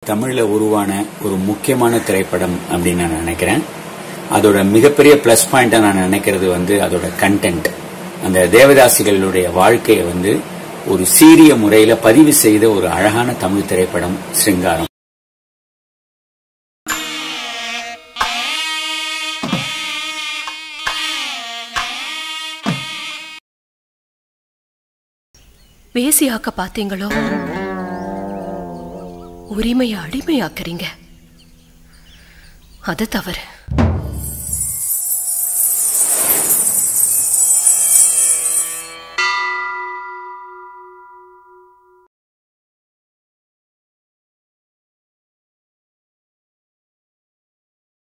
தமிழ்ல உருவான ஒரு முக்கியமான திரைப்படம் அப்படின்னு நான் நினைக்கிறேன் அதோட மிகப்பெரிய பிளஸ் பாயிண்டா நான் நினைக்கிறது வந்து அதோட கண்டென்ட் அந்த தேவதாசிகளுடைய வாழ்க்கையை வந்து ஒரு சீரிய முறையில பதிவு செய்த ஒரு அழகான தமிழ் திரைப்படம் சிங்காரம் வேசியாக்க பாத்தீங்களோ உரிமையை அடிமையாக்குறீங்க அது தவறு